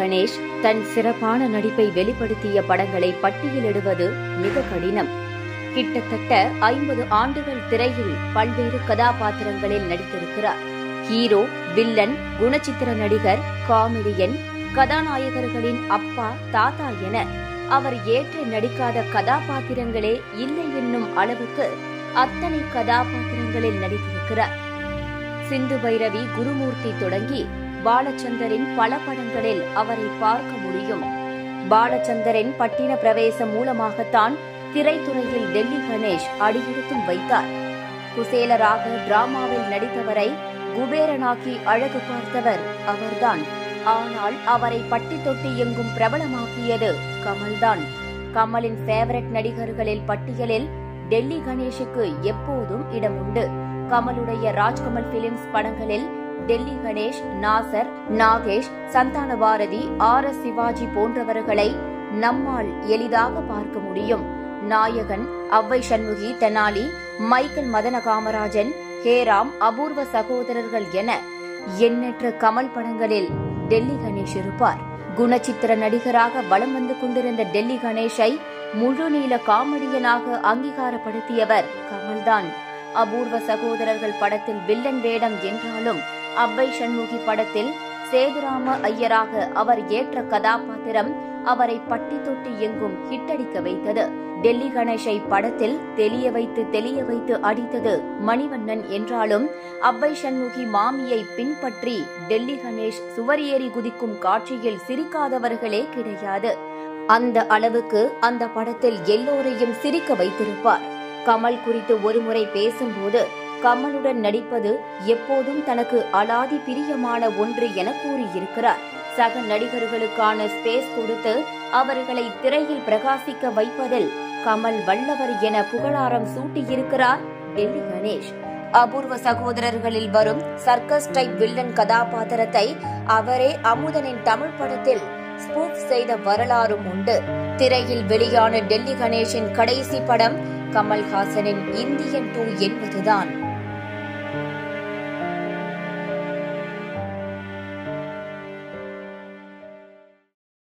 கணேஷ் தன் சிறப்பான நடிப்பை வெளிப்படுத்திய படங்களை பட்டியலிடுவது மிக கடினம் கிட்டத்தட்ட ஐம்பது ஆண்டுகள் திரையில் பல்வேறு கதாபாத்திரங்களில் நடித்திருக்கிறார் ஹீரோ வில்லன் குணச்சித்திர நடிகர் காமெடியன் கதாநாயகர்களின் அப்பா தாத்தா என அவர் ஏற்று நடிக்காத கதாபாத்திரங்களே இல்லை என்னும் அளவுக்கு அத்தனை கதாபாத்திரங்களில் நடித்திருக்கிறார் சிந்து பைரவி குருமூர்த்தி தொடங்கி பாலச்சந்தரின் பல படங்களில் அவரை பார்க்க முடியும் பாலச்சந்தரின் பட்டின பிரவேசம் மூலமாகத்தான் திரைத்துறையில் டெல்லி கணேஷ் அடியெடுத்தும் வைத்தார் குசேலராக டிராமாவில் நடித்தவரை குபேரனாக்கி அழகு பார்த்தவர் அவர்தான் ஆனால் அவரை பட்டி தொட்டி எங்கும் பிரபலமாக்கியது கமல்தான் கமலின் ஃபேவரட் நடிகர்களில் பட்டியலில் டெல்லி கணேஷுக்கு எப்போதும் இடம் உண்டு கமலுடைய ராஜ்கமல் பிலிம்ஸ் படங்களில் டெல்லி கணேஷ் நாசர் நாகேஷ் சந்தான பாரதி ஆர் எஸ் சிவாஜி போன்றவர்களை நம்மால் எளிதாக பார்க்க முடியும் நாயகன் அவ்வை சண்முகி தெனாலி மைக்கேல் மதன காமராஜன் ஹேராம் அபூர்வ சகோதரர்கள் என எண்ணற்ற கமல் படங்களில் டெல்லி கணேஷ் இருப்பார் குணச்சித்திர நடிகராக வலம் வந்து கொண்டிருந்த டெல்லி கணேஷை முழு நீள காமெடியனாக அங்கீகாரப்படுத்தியவர் கமல்தான் அபூர்வ சகோதரர்கள் படத்தில் வில்லன் வேடம் என்றாலும் அவ்வை சண்முகி படத்தில் சேதுராம ஐயராக அவர் ஏற்ற கதாபாத்திரம் அவரை பட்டி தொட்டி எங்கும் ஹிட்டடிக்க வைத்தது டெல்லி கணேஷை படத்தில் தெளிய வைத்து தெளிய வைத்து அடித்தது மணிவண்ணன் என்றாலும் அவ்வை சண்முகி மாமியை பின்பற்றி டெல்லி கணேஷ் சுவர் ஏறி குதிக்கும் காட்சியில் சிரிக்காதவர்களே கிடையாது அந்த அளவுக்கு அந்த படத்தில் எல்லோரையும் சிரிக்க வைத்திருப்பார் கமல் குறித்து ஒருமுறை பேசும்போது கமலுடன் நடிப்பது எப்போதும் தனக்கு அலாதி பிரியமான ஒன்று என கூறியிருக்கிறார் சக நடிகர்களுக்கான ஸ்பேஸ் கொடுத்து அவர்களை திரையில் பிரகாசிக்க வைப்பதில் கமல் வல்லவர் என புகழாரம் சூட்டியிருக்கிறார் டெல்லி கணேஷ் அபூர்வ சகோதரர்களில் வரும் சர்க்கஸ் டைப் வில்லன் கதாபாத்திரத்தை அவரே அமுதனின் தமிழ் படத்தில் ஸ்பூப் செய்த வரலாறும் உண்டு திரையில் வெளியான டெல்லி கணேஷின் கடைசி படம் கமல்ஹாசனின் இந்தியன் டூ என்பதுதான்